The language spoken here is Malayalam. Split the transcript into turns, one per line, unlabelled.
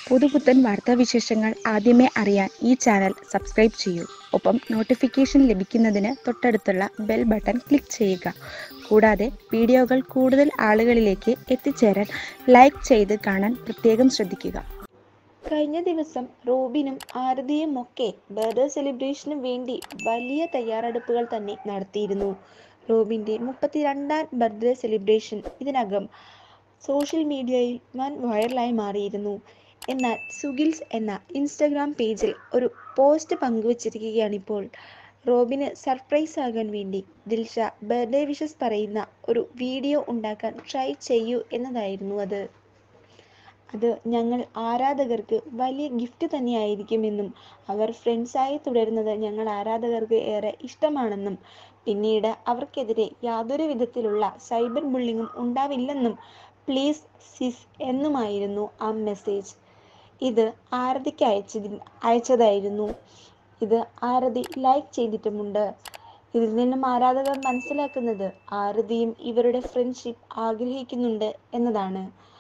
പുതുപുത്തൻ വാർത്താവിശേഷങ്ങൾ ആദ്യമേ അറിയാൻ ഈ ചാനൽ സബ്സ്ക്രൈബ് ചെയ്യൂ ഒപ്പം നോട്ടിഫിക്കേഷൻ ലഭിക്കുന്നതിന് തൊട്ടടുത്തുള്ള ബെൽ ബട്ടൺ ക്ലിക്ക് ചെയ്യുക കൂടാതെ വീഡിയോകൾ കൂടുതൽ ആളുകളിലേക്ക് എത്തിച്ചേരാൻ ലൈക്ക് ചെയ്ത് കാണാൻ പ്രത്യേകം ശ്രദ്ധിക്കുക
കഴിഞ്ഞ ദിവസം റോബിനും ആരതിയും ഒക്കെ ബർത്ത്ഡേ സെലിബ്രേഷന് വേണ്ടി വലിയ തയ്യാറെടുപ്പുകൾ തന്നെ നടത്തിയിരുന്നു റോബിൻ്റെ മുപ്പത്തിരണ്ടാം ബർത്ത്ഡേ സെലിബ്രേഷൻ ഇതിനകം സോഷ്യൽ മീഡിയയിൽ വൻ വൈറലായി മാറിയിരുന്നു എന്നാൽ സുഗിൽസ് എന്ന ഇൻസ്റ്റഗ്രാം പേജിൽ ഒരു പോസ്റ്റ് പങ്കുവച്ചിരിക്കുകയാണിപ്പോൾ റോബിന് സർപ്രൈസ് ആകാൻ വേണ്ടി ദിൽഷ ബർത്ത്ഡേ വിഷസ് പറയുന്ന ഒരു വീഡിയോ ഉണ്ടാക്കാൻ ട്രൈ ചെയ്യൂ എന്നതായിരുന്നു അത് അത് ഞങ്ങൾ ആരാധകർക്ക് വലിയ ഗിഫ്റ്റ് തന്നെയായിരിക്കുമെന്നും അവർ ഫ്രണ്ട്സായി തുടരുന്നത് ഞങ്ങൾ ആരാധകർക്ക് ഏറെ ഇഷ്ടമാണെന്നും പിന്നീട് അവർക്കെതിരെ യാതൊരു വിധത്തിലുള്ള സൈബർ ബുള്ളിങ്ങും ഉണ്ടാവില്ലെന്നും പ്ലീസ് സിസ് എന്നുമായിരുന്നു ആ മെസ്സേജ് ഇത് ആരതിക്ക് അയച്ചതി അയച്ചതായിരുന്നു ഇത് ആരതി ലൈക്ക് ചെയ്തിട്ടുമുണ്ട് ഇതിൽ നിന്നും ആരാധകർ മനസ്സിലാക്കുന്നത് ആരതിയും ഇവരുടെ ഫ്രണ്ട്ഷിപ്പ് ആഗ്രഹിക്കുന്നുണ്ട് എന്നതാണ്